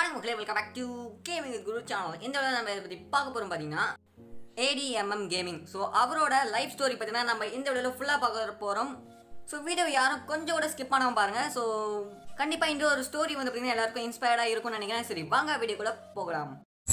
வணக்கம் மக்களே welcome back to gaming guru channel இந்த வேலை நம்ம இதை பற்றி பார்க்க போகிறோம் பார்த்தீங்கன்னா ஏடிஎம்எம் கேமிங் ஸோ அவரோட லைஃப் ஸ்டோரி பார்த்தீங்கன்னா நம்ம இந்த வீடியோவில் ஃபுல்லாக பார்க்க போகிறோம் ஸோ வீடியோ யாரும் கொஞ்சம் கூட ஸ்கிப் பண்ணாமல் பாருங்கள் ஸோ கண்டிப்பாக இந்த ஒரு ஸ்டோரி வந்து பார்த்தீங்கன்னா எல்லாருக்கும் இன்ஸ்பயர்டாக இருக்கும்னு நினைக்கிறேன் சரி வாங்க வீடியோக்குள்ளே போகலாம்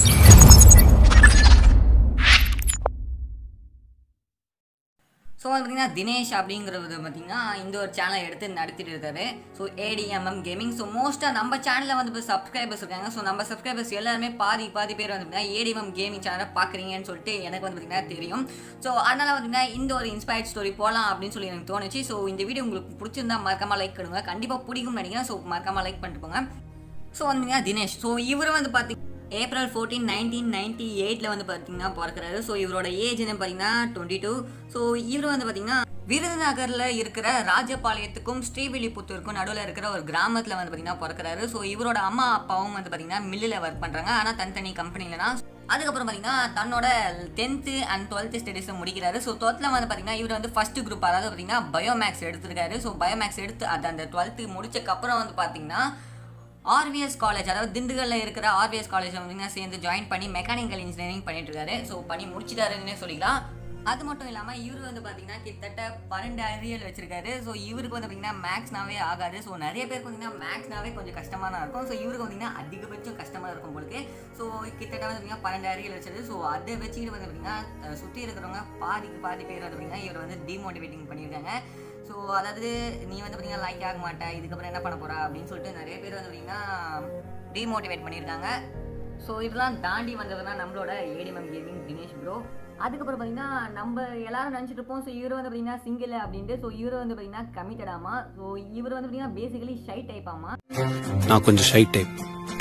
ஸோ வந்து பார்த்தீங்கன்னா தினேஷ் அப்படிங்கிறது பார்த்தீங்கன்னா இந்த ஒரு சேனலை எடுத்து நடத்திட்டு இருக்காரு ஸோ ஏடிஎம்எம் கேமிங் ஸோ மோஸ்ட்டாக நம்ம சேனலில் வந்து இப்போ சப்ஸ்கிரைபர்ஸ் இருக்காங்க ஸோ நம்ம சப்ஸ்கிரைபர்ஸ் எல்லாருமே பாதி பாதி பேர் வந்து பார்த்தீங்கன்னா ஏடிஎம்எம் கேமிங் சேனலை பார்க்குறீங்கன்னு சொல்லிட்டு எனக்கு வந்து பார்த்தீங்கன்னா தெரியும் ஸோ அதனால் வந்து பார்த்தீங்கன்னா இந்த ஒரு இன்ஸ்பயர்ட் ஸ்டோரி போகலாம் அப்படின்னு சொல்லி எனக்கு தோணுச்சு ஸோ இந்த வீடியோ உங்களுக்கு பிடிச்சிருந்தா மறக்காம லைக் பண்ணுங்க கண்டிப்பாக பிடிக்கும்னு நினைக்கிறேன் ஸோ மறக்காம லைக் பண்ணிட்டு போங்க ஸோ வந்து தினேஷ் ஸோ இவர் வந்து பார்த்தீங்கன்னா ஏப்ரல் ஃபோர்டீன் நைன்டீன் நைன்டி எயிட்டில் வந்து பார்த்தீங்கன்னா பிறக்கிறாரு ஸோ இவரோட ஏஜ் என்ன பார்த்தீங்கன்னா டுவெண்ட்டி டூ ஸோ இவர் வந்து பார்த்தீங்கன்னா விருதுநகரில் இருக்கிற ராஜபாளையத்துக்கும் ஸ்ரீவில்லிபுத்தூருக்கும் நடுவில் இருக்கிற ஒரு கிராமத்தில் வந்து பார்த்தீங்கன்னா பிறக்கிறாரு ஸோ இவரோட அம்மா அப்பாவும் வந்து பார்த்தீங்கன்னா மில்லில் ஒர்க் பண்ணுறாங்க ஆனால் தனித்தனி கம்பெனிலனா அதுக்கப்புறம் பார்த்தீங்கன்னா தன்னோட டென்த்து அண்ட் டுவெல்த்து ஸ்டடீஸை முடிக்கிறாரு ஸோ டுவெல்த்தில் வந்து பார்த்தீங்கன்னா இவர் வந்து ஃபர்ஸ்ட் குரூப் அதாவது பார்த்தீங்கன்னா பயோமேக்ஸ் எடுத்திருக்காரு ஸோ பயோமேக்ஸ் எடுத்து அது அந்த டுவெல்த்து முடிச்சக்கப்புறம் வந்து பார்த்தீங்கன்னா ஆர்விஎஸ் காலேஜ் அதாவது திண்டுக்கல்ல இருக்கிற ஆர்விஎஸ் காலேஜ் வந்து சேர்ந்து ஜாயின் பண்ணி மெக்கானிக்கல் இன்ஜினியரிங் பண்ணிட்டு இருக்காரு ஸோ பண்ணி முடிச்சிட்டாருன்னே சொல்லிக்கலாம் அது மட்டும் இல்லாமல் இவர் வந்து பார்த்தீங்கன்னா கிட்டத்தட்ட பன்னெண்டு அரியல் வச்சிருக்காரு ஸோ இவருக்கு வந்து பார்த்தீங்கன்னா மேக்ஸ்னாவே ஆகாது ஸோ நிறைய பேருக்கு பார்த்தீங்கன்னா மேக்ஸ்னாவே கொஞ்சம் கஷ்டமாக தான் இருக்கும் ஸோ இவருக்கு பார்த்தீங்கன்னா அதிகபட்சம் கஷ்டமாக இருக்கும் உங்களுக்கு ஸோ கிட்டத்தட்ட வந்து பார்த்தீங்கன்னா பன்னெண்டு அரியல் வச்சது ஸோ அதை வச்சுக்கிட்டு வந்து பார்த்தீங்கன்னா சுற்றி இருக்கிறவங்க பாதிக்கு பாதி பேர் வந்து பார்த்தீங்கன்னா இவர் வந்து டிமோட்டிவேட்டிங் பண்ணியிருக்காங்க ஸோ அதாவது நீ வந்து பார்த்தீங்கன்னா லைக் ஆக மாட்டே இதுக்கப்புறம் என்ன பண்ண போறா அப்படின்னு சொல்லிட்டு நிறைய பேர் வந்து பார்த்தீங்கன்னா டிமோட்டிவேட் பண்ணியிருக்காங்க ஸோ இதெல்லாம் தாண்டி வந்ததுன்னா நம்மளோட ஏடிஎம் கேமிங் தினேஷ் ப்ரோ அதுக்கப்புறம் பார்த்தீங்கன்னா நம்ம எல்லாரும் நினச்சிட்டு இருப்போம் ஸோ இவர் வந்து பார்த்தீங்கன்னா சிங்கிள் அப்படின்ட்டு ஸோ இவர் வந்து பார்த்தீங்கன்னா கமிட்டட் ஆமா ஸோ இவர் வந்து பார்த்தீங்கன்னா பேசிக்கலி ஷை டைப் ஆமா நான் கொஞ்சம் ஷை டைப்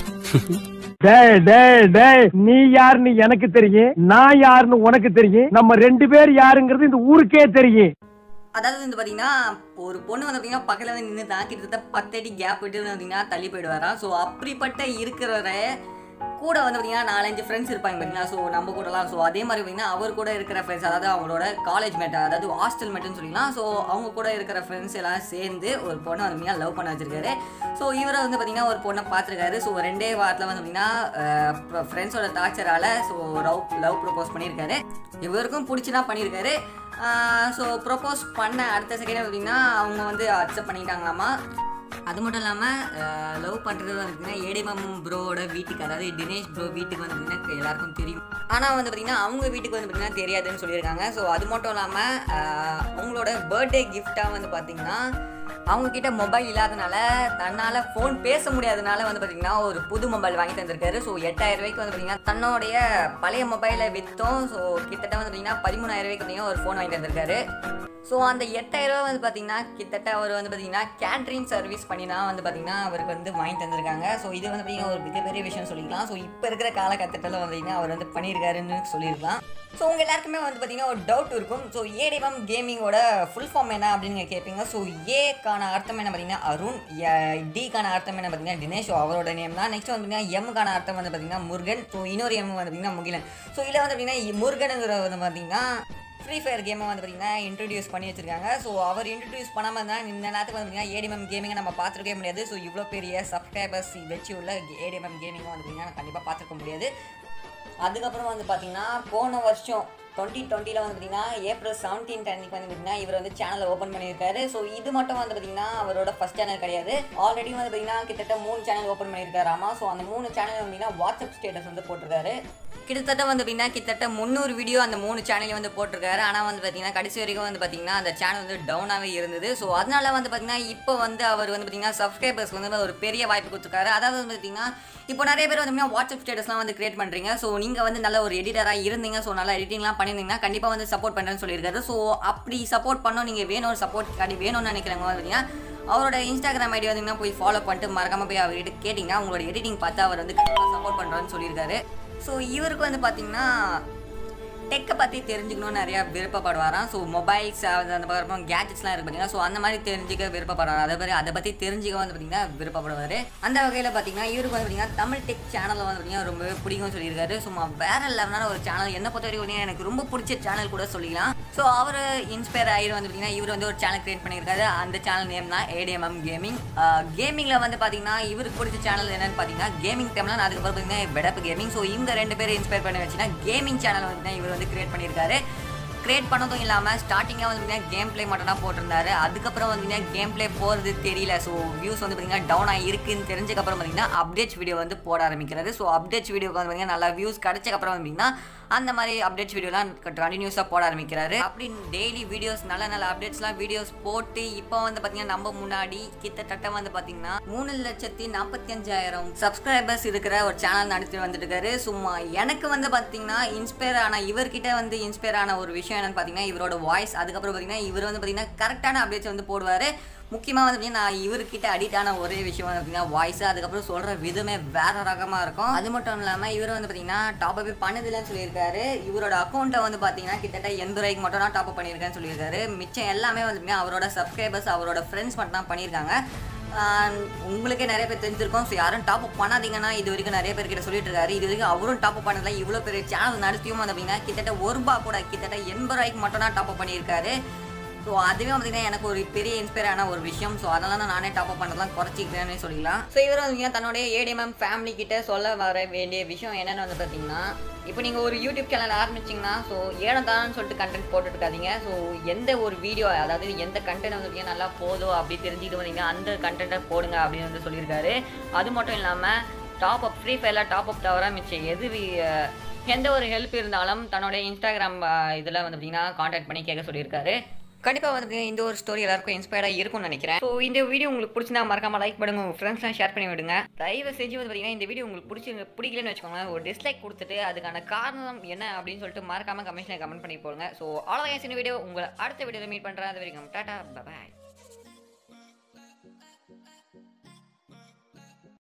டேய் டேய் டேய் நீ யாருன்னு எனக்கு தெரியும் நான் யாருன்னு உனக்கு தெரியும் நம்ம ரெண்டு பேர் யாருங்கிறது இந்த ஊருக்கே தெரியும் அதாவது வந்து பார்த்தீங்கன்னா ஒரு பொண்ணு வந்து பார்த்தீங்கன்னா பக்கத்தில் வந்து நின்று தான் கிட்டத்தட்ட பத்தடி கேப் விட்டு வந்து பார்த்தீங்கன்னா தள்ளி போயிடுவாராம் ஸோ அப்படிப்பட்ட இருக்கிறவரை கூட வந்து பார்த்தீங்கன்னா நாலஞ்சு ஃப்ரெண்ட்ஸ் இருப்பாங்க பார்த்தீங்களா ஸோ நம்ம கூடலாம் ஸோ அதே மாதிரி பார்த்தீங்கன்னா அவர் கூட இருக்கிற ஃப்ரெண்ட்ஸ் அதாவது அவங்களோட காலேஜ் மேட் அதாவது ஹாஸ்டல் மேட்டுன்னு சொல்லிக்கலாம் ஸோ அவங்க கூட இருக்கிற ஃப்ரெண்ட்ஸ் எல்லாம் சேர்ந்து ஒரு பொண்ணை வந்து பார்த்தீங்கன்னா லவ் பண்ண வச்சிருக்காரு ஸோ இவரை வந்து பார்த்தீங்கன்னா ஒரு பொண்ணை பார்த்துருக்காரு ஸோ ரெண்டே வாரத்தில் வந்து பார்த்தீங்கன்னா ஃப்ரெண்ட்ஸோட டார்ச்சரால் ஸோ லவ் லவ் ப்ரப்போஸ் பண்ணியிருக்காரு இவருக்கும் பிடிச்சி பண்ணியிருக்காரு ஸோ ப்ரப்போஸ் பண்ண அடுத்த செகண்ட் பார்த்தீங்கன்னா அவங்க வந்து அக்செப்ட் பண்ணிட்டாங்களாமா அது மட்டும் இல்லாமல் லவ் பண்ணுறது வந்து பார்த்தீங்கன்னா ஏடிஎம் ப்ரோவோட வீட்டுக்கு அதாவது தினேஷ் ப்ரோ வீட்டுக்கு வந்து பார்த்தீங்கன்னா எல்லாருக்கும் தெரியும் ஆனால் வந்து பார்த்தீங்கன்னா அவங்க வீட்டுக்கு வந்து பார்த்தீங்கன்னா தெரியாதுன்னு சொல்லியிருக்காங்க ஸோ அது மட்டும் இல்லாமல் அவங்களோட பர்த்டே கிஃப்டாக வந்து பார்த்தீங்கன்னா அவங்க கிட்ட மொபைல் இல்லாதனால தன்னால் ஃபோன் பேச முடியாதனால வந்து பார்த்தீங்கன்னா ஒரு புது மொபைல் வாங்கி தந்திருக்காரு ஸோ எட்டாயிரம் ரூபாய்க்கு வந்து பார்த்தீங்கன்னா தன்னுடைய பழைய மொபைலை விற்றோம் ஸோ கிட்டத்தட்ட வந்து பார்த்தீங்கன்னா பதிமூணாயிரம் ரூபாய்க்கு பார்த்தீங்கன்னா ஒரு ஃபோன் வாங்கி தந்திருக்காரு ஸோ அந்த எட்டாயிரம் ரூபா வந்து பார்த்தீங்கன்னா கிட்டத்தட்ட அவர் வந்து பார்த்தீங்கன்னா கேட்ரிங் சர்வீஸ் பண்ணினா வந்து பார்த்தீங்கன்னா அவருக்கு வந்து வாங்கி தந்திருக்காங்க ஸோ இது வந்து பார்த்தீங்கன்னா ஒரு மிகப்பெரிய விஷயம் சொல்லிக்கலாம் ஸோ இப்போ இருக்கிற காலகட்டத்தில் வந்து பார்த்தீங்கன்னா அவர் வந்து பண்ணியிருக்காருன்னு சொல்லியிருக்கலாம் ஸோ உங்கள் எல்லாருக்குமே வந்து பார்த்தீங்கன்னா ஒரு டவுட் இருக்கும் ஸோ ஏடிஎம் கேமிங்கோட ஃபுல் ஃபார்ம் என்ன அப்படின்னு நீங்கள் கேட்பீங்க ஸோ ஏக்கான அர்த்தம் என்ன பார்த்தீங்கன்னா அருண் டிக்கான அர்த்தம் என்ன பார்த்தீங்கன்னா தினேஷ் அவரோட நேம் தான் நெக்ஸ்ட் வந்து பார்த்தீங்கன்னா எம்முக்கான அர்த்தம் வந்து பார்த்தீங்கன்னா முருகன் ஸோ இன்னொரு எம் வந்து பார்த்தீங்கன்னா முகிலன் ஸோ இதில் வந்து பார்த்தீங்கன்னா முருகனுங்கிற வந்து பார்த்தீங்கன்னா ஃப்ரீ ஃபயர் கேமை வந்து பார்த்தீங்கன்னா இன்ட்ரடியூஸ் பண்ணி வச்சிருக்காங்க ஸோ அவர் இன்ட்ரடியூஸ் பண்ணாமல் இருந்தால் இந்த நேரத்துக்கு வந்து பார்த்தீங்கன்னா ஏடிஎம் கேமிங்கை நம்ம பார்த்துருக்கவே முடியாது ஸோ இவ்வளோ பெரிய சப்ஸ்கிரைபர்ஸ் வச்சு உள்ள ஏடிஎம் கேமிங்கை வந்து பார்த்தீங்கன்னா கண்டிப்பாக பார்த்துருக்க முடியாது அதுக்கப்புறம் வந்து பார்த்தீங்கன்னா போன வருஷம் டுவெண்ட்டி டுவெண்ட்டியில் வந்து பார்த்தீங்கன்னா ஏப்ரல் செவன்டீன் அன்னைக்கு வந்து பார்த்தீங்கன்னா இவர் வந்து சேனலை ஓப்பன் பண்ணியிருக்காரு ஸோ இது மட்டும் வந்து பார்த்தீங்கன்னா அவரோட ஃபஸ்ட் சேனல் கிடையாது ஆல்ரெடி வந்து பார்த்தீங்கன்னா கிட்டத்தட்ட மூணு சேனல் ஓப்பன் பண்ணியிருக்காராமா ஸோ அந்த மூணு சேனல் வந்து பார்த்தீங்கன்னா வாட்ஸ்அப் ஸ்டேட்டஸ் வந்து போட்டிருக்காரு கிட்டத்தட்ட வந்து பார்த்தீங்கன்னா கிட்டத்தட்ட முந்நூறு வீடியோ அந்த மூணு சேனலையும் வந்து போட்டிருக்காரு ஆனால் வந்து பார்த்தீங்கன்னா கடைசி வரைக்கும் வந்து பார்த்தீங்கன்னா அந்த சேனல் வந்து டவுனாகவே இருந்தது ஸோ அதனால வந்து பார்த்தீங்கன்னா இப்போ வந்து அவர் வந்து பார்த்தீங்கன்னா சப்ஸ்கிரைபர்ஸ் வந்து ஒரு பெரிய வாய்ப்பு கொடுத்துருக்காரு அதாவது வந்து பார்த்தீங்கன்னா இப்போ நிறைய பேர் வந்து வாட்ஸ்அப் ஸ்டேட்டஸ்லாம் வந்து கிரியேட் பண்ணுறீங்க ஸோ நீங்கள் வந்து நல்ல ஒரு எடிட்டராக இருந்தீங்க ஸோ நல்லா எடிட்டிங்லாம் பண்ணியிருந்தீங்கன்னா கண்டிப்பாக வந்து சப்போர்ட் பண்ணுறேன்னு சொல்லியிருக்காரு ஸோ அப்படி சப்போர்ட் பண்ணோம் நீங்கள் வேணும் ஒரு சப்போர்ட் காட்டி வேணும்னு நினைக்கிறவங்க பார்த்தீங்கன்னா அவரோட இன்ஸ்டாகிராம் ஐடி வந்தீங்கன்னா போய் ஃபாலோ பண்ணிட்டு மறக்காம போய் அவர்கிட்ட கேட்டிங்கன்னா உங்களோட எடிட்டிங் பார்த்து அவர் வந்து சப்போர்ட் பண்ணுறான்னு சொல்லியிருக்காரு ஸோ இவருக்கு வந்து பார்த்தீங்கன்னா டெக்கை பற்றி தெரிஞ்சுக்கணும்னு நிறையா விருப்பப்படுவாராம் ஸோ மொபைல்ஸ் அந்த பக்கம் கேஜெட்ஸ்லாம் இருக்கு பார்த்தீங்கன்னா ஸோ அந்த மாதிரி தெரிஞ்சுக்க விருப்பப்படுவார் அதே மாதிரி அதை பற்றி தெரிஞ்சுக்க வந்து பார்த்தீங்கன்னா விருப்பப்படுவார் அந்த வகையில் பார்த்தீங்கன்னா இவருக்கு வந்து பார்த்தீங்கன்னா தமிழ் டெக் சேனலில் வந்து பார்த்தீங்கன்னா ரொம்பவே பிடிக்கும்னு சொல்லியிருக்காரு சும்மா வேற லெவலான ஒரு சேனல் என்ன பொறுத்த வரைக்கும் பார்த்தீங்கன்னா எனக்கு ரொம்ப பிடிச்ச சேனல் கூட சொல்லிக்கலாம் ஸோ அவர் இன்ஸ்பயர் ஆகிட்டு வந்து பார்த்தீங்கன்னா இவர் வந்து ஒரு சேனல் கிரியேட் பண்ணியிருக்காரு அந்த சேனல் நேம் தான் ஏடிஎம்எம் கேமிங் கேமிங்கில் வந்து பார்த்தீங்கன்னா இவருக்கு பிடிச்ச சேனல் என்னன்னு பார்த்தீங்கன்னா கேமிங் தமிழ் அதுக்கப்புறம் பார்த்தீங்கன்னா பெடப் கேமிங் ஸோ இந்த ரெண்டு பேரும் இன்ஸ்பயர் பண்ணி வச்சுன்னா கேமிங் சேனல் வந்து இவர் வந்து கிரியேட் பண்ணியிருக்காரு கிரியேட் பண்ணதும் இல்லாமல் ஸ்டார்டிங்காக வந்து பார்த்தீங்கன்னா கேம் ப்ளே மட்டும் தான் போட்டிருந்தாரு அதுக்கப்புறம் வந்து பார்த்தீங்கன்னா கேம் ப்ளே போகிறது தெரியல ஸோ வியூஸ் வந்து பார்த்தீங்கன்னா டவுன் ஆகி இருக்குன்னு தெரிஞ்சக்கப்புறம் பார்த்தீங்கன்னா அப்டேட்ஸ் வீடியோ வந்து போட ஆரம்பிக்கிறாரு ஸோ அப்டேட்ஸ் வீடியோக்கு வந்து பார்த்தீங்கன்னா நல்லா வியூஸ் கிடைச்சக்கப்புறம் பார்த்தீங்கன்னா அந்த மாதிரி அப்டேட்ஸ் வீடியோலாம் கண்டினியூஸாக போட ஆரம்பிக்கிறாரு அப்படி டெய்லி வீடியோஸ் நல்ல நல்ல அப்டேட்ஸ்லாம் வீடியோஸ் போட்டு இப்போ வந்து பார்த்தீங்கன்னா நம்ம முன்னாடி கிட்டத்தட்ட வந்து பார்த்தீங்கன்னா மூணு லட்சத்தி நாற்பத்தி அஞ்சாயிரம் சப்ஸ்கிரைபர்ஸ் இருக்கிற ஒரு சேனல் நடத்தி வந்துட்டு இருக்காரு சும்மா எனக்கு வந்து பார்த்தீங்கன்னா இன்ஸ்பயர் ஆன இவர்கிட்ட வந்து இன்ஸ்பயர் ஆன ஒரு விஷயம் என்னன்னு பார்த்தீங்கன்னா இவரோட வாய்ஸ் அதுக்கப்புறம் பார்த்தீங்கன்னா இவர் வந்து பார்த்தீங்கன்னா கரெக்டான அப்டேட்ஸ் வந்து போடுவார் முக்கியமாக வந்து பார்த்தீங்கன்னா நான் இவர்கிட்ட அடிக்ட் ஆன ஒரே விஷயம் வந்து பார்த்தீங்கன்னா வாய்ஸ் அதுக்கப்புறம் சொல்கிற விதமே வேற ரகமாக இருக்கும் அது மட்டும் இல்லாமல் இவர் வந்து பார்த்தீங்கன்னா டாப் அப் பண்ணதில்லைன்னு சொல்லியிருக்காரு இவரோட அக்கௌண்ட்டை வந்து பார்த்தீங்கன்னா கிட்டத்தட்ட எண்பது ரூபாய்க்கு மட்டும் தான் டாப் அப் பண்ணியிருக்கேன்னு சொல்லியிருக்காரு மிச்சம் எல்லாமே வந்து பார்த்தீங்கன்னா அவரோட சப்ஸ்கிரைபர்ஸ் அவரோட ஃப்ரெண்ட்ஸ் மட்டும் தான் பண்ணியிருக்காங்க ஆஹ் உங்களுக்கே நிறைய பேர் தெரிஞ்சிருக்கும் ஸோ யாரும் டாப் அப் பண்ணாதீங்கன்னா இது வரைக்கும் நிறைய பேர் கிட்ட சொல்லிட்டு இருக்காரு இது வரைக்கும் அவரும் டாப் அப் பண்ணல இவ்வளோ பெரிய சேனல் நடத்தியும் வந்து அப்படின்னா கிட்டத்தட்ட ஒரு ரூபா கூட கிட்டத்தட்ட எண்பது ரூபாய்க்கு மட்டும் தான் டாப் அப் பண்ணியிருக்காரு ஸோ அதுவே பார்த்தீங்கன்னா எனக்கு ஒரு பெரிய இன்ஸ்பயர் ஆன ஒரு விஷயம் ஸோ அதனால தான் நானே டாப் அப் பண்ணதெல்லாம் குறைச்சிக்கிறேன்னு சொல்லிக்கலாம் ஸோ இவர் வந்து தன்னுடைய ஏடிஎம்எம் ஃபேமிலி கிட்ட சொல்ல வர வேண்டிய விஷயம் என்னென்னு வந்து பார்த்தீங்கன்னா இப்போ நீங்கள் ஒரு யூடியூப் சேனல் ஆரம்பிச்சிங்கன்னா ஸோ ஏனதான்னு சொல்லிட்டு கண்டென்ட் போட்டுட்டு இருக்காதீங்க ஸோ எந்த ஒரு வீடியோ அதாவது எந்த கண்டென்ட் வந்து பார்த்தீங்கன்னா நல்லா போதும் அப்படி தெரிஞ்சுக்கிட்டு வந்தீங்கன்னா அந்த கண்டென்ட்டை போடுங்க அப்படின்னு வந்து சொல்லியிருக்காரு அது மட்டும் இல்லாமல் டாப் அப் ஃப்ரீ ஃபயரில் டாப் அப் தவிர மிச்சம் எது வி- எந்த ஒரு ஹெல்ப் இருந்தாலும் தன்னோட இன்ஸ்டாகிராம் இதில் வந்து பார்த்தீங்கன்னா காண்டாக்ட் பண்ணி கேட்க சொல்லியிருக்காரு கண்டிப்பாக வந்து பார்த்தீங்கன்னா இந்த ஒரு ஸ்டோரி எல்லாருக்கும் இன்ஸ்பயர்டாக இருக்கும்னு நினைக்கிறேன் ஸோ இந்த வீடியோ உங்களுக்கு பிடிச்சிருந்தா மறக்காம லைக் பண்ணுங்க உங்கள் ஃப்ரெண்ட்ஸ்லாம் ஷேர் பண்ணி விடுங்க தயவு செஞ்சு வந்து பார்த்தீங்கன்னா இந்த வீடியோ உங்களுக்கு பிடிச்சி பிடிக்கலன்னு வச்சுக்கோங்க ஒரு டிஸ்லைக் கொடுத்துட்டு அதுக்கான காரணம் என்ன அப்படின்னு சொல்லிட்டு மறக்காம கமெண்ட்ஸில் கமெண்ட் பண்ணி போடுங்க ஸோ அவ்வளோதான் சின்ன வீடியோ உங்களை அடுத்த வீடியோவில் மீட் பண்ணுறேன் அது வரைக்கும் டாட்டா பாய்